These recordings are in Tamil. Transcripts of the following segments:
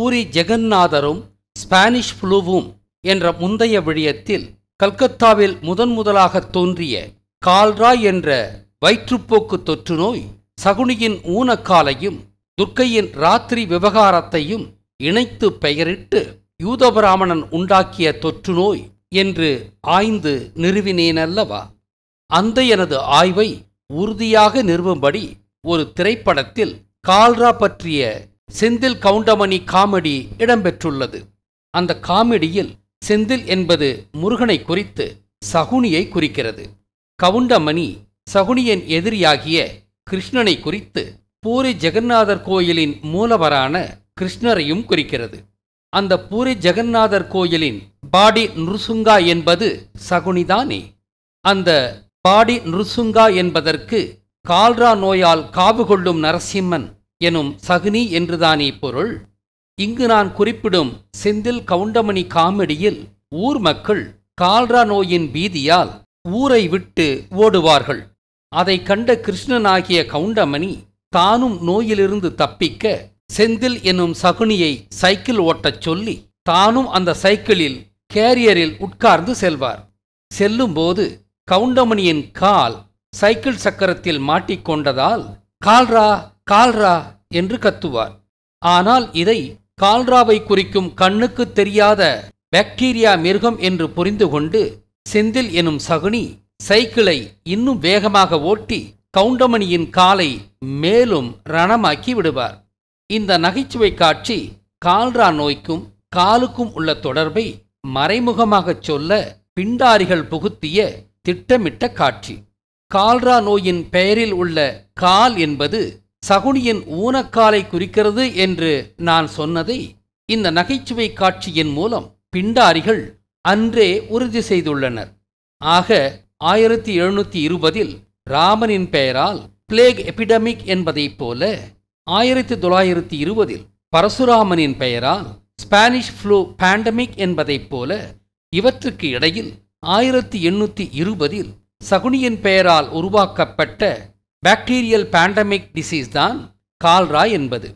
பூரி ஜெகந்நாதரும் ஸ்பானிஷ் ஃப்ளூவும் என்ற முந்தைய விடயத்தில் கல்கத்தாவில் முதன் முதலாக தோன்றிய கால்ரா என்ற வயிற்றுப்போக்கு தொற்று நோய் சகுனியின் ஊனக்காலையும் துர்க்கையின் ராத்திரி விவகாரத்தையும் இணைத்து பெயரிட்டு யூதபிராமணன் உண்டாக்கிய தொற்று நோய் என்று ஆய்ந்து நிறுவினேனல்லவா அந்த எனது ஆய்வை உறுதியாக நிறுவும்படி ஒரு திரைப்படத்தில் கால்ரா பற்றிய செந்தில் கவுண்டமணி காமெடி இடம்பெற்றுள்ளது அந்த காமெடியில் செந்தில் என்பது முருகனை குறித்து சகுனியை குறிக்கிறது கவுண்டமணி சகுனியின் எதிரியாகிய கிருஷ்ணனை குறித்து பூரி ஜெகநாதர் கோயிலின் மூலவரான கிருஷ்ணரையும் குறிக்கிறது அந்த பூரி ஜெகநாதர் கோயிலின் பாடி நுருசுங்கா என்பது சகுனிதானே அந்த பாடி நுருசுங்கா என்பதற்கு கால்ரா நோயால் காவு கொள்ளும் நரசிம்மன் எனும் சகுனி என்றுதானே பொருள் இங்கு நான் குறிப்பிடும் செந்தில் கவுண்டமணி காமெடியில் ஊர் மக்கள் கால்ரா நோயின் பீதியால் ஊரை விட்டு ஓடுவார்கள் அதை கண்ட கிருஷ்ணனாகிய கவுண்டமணி தானும் நோயிலிருந்து தப்பிக்க செந்தில் என்னும் சகுனியை சைக்கிள் ஓட்டச் சொல்லி தானும் அந்த சைக்கிளில் கேரியரில் உட்கார்ந்து செல்வார் செல்லும்போது கவுண்டமணியின் கால் சைக்கிள் சக்கரத்தில் மாட்டிக்கொண்டதால் கால்ரா கால்ரா என்று கத்துவார் ஆனால் இதை கால்ராவை குறிக்கும் கண்ணுக்கு தெரியாத பாக்டீரியா மிருகம் என்று புரிந்து கொண்டு செந்தில் எனும் சகுனி சைக்கிளை இன்னும் வேகமாக ஓட்டி கவுண்டமணியின் காலை மேலும் ரணமாக்கி விடுவார் இந்த நகைச்சுவை காட்சி கால்ரா நோய்க்கும் காலுக்கும் உள்ள தொடர்பை மறைமுகமாகச் சொல்ல பிண்டாரிகள் புகுத்திய திட்டமிட்ட காட்சி கால்ரா நோயின் பெயரில் உள்ள கால் என்பது சகுனியின் ஊனக்காலை குறிக்கிறது என்று நான் சொன்னதை இந்த நகைச்சுவை காட்சியின் மூலம் பிண்டாரிகள் அன்றே உறுதி செய்துள்ளனர் ஆக ஆயிரத்தி எழுநூத்தி இருபதில் ராமனின் பெயரால் பிளேக் எபிடமிக் என்பதைப் போல ஆயிரத்தி தொள்ளாயிரத்தி இருபதில் பரசுராமனின் பெயரால் ஸ்பானிஷ் ஃப்ளூ பேண்டமிக் என்பதைப் போல இவற்றுக்கு இடையில் ஆயிரத்தி எண்ணூற்றி இருபதில் சகுனியின் பெயரால் உருவாக்கப்பட்ட பாக்டீரியல் பேண்டமிக் டிசீஸ் தான் கால்ரா என்பது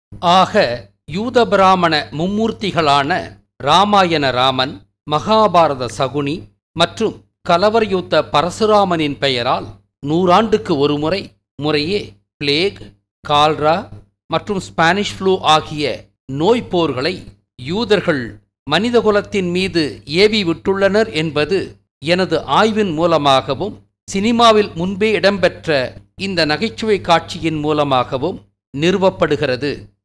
ஆக யூத பிராமண மும்மூர்த்திகளான ராமாயண ராமன் மகாபாரத சகுனி மற்றும் கலவரயுத்த பரசுராமனின் பெயரால் நூறாண்டுக்கு ஒருமுறை முறையே பிளேக் கால்ரா மற்றும் ஸ்பானிஷ் ஃப்ளூ ஆகிய நோய் போர்களை யூதர்கள் மனிதகுலத்தின் மீது ஏவி விட்டுள்ளனர் என்பது எனது ஆய்வின் மூலமாகவும் சினிமாவில் முன்பே இடம்பெற்ற இந்த நகைச்சுவை காட்சியின் மூலமாகவும் நிறுவப்படுகிறது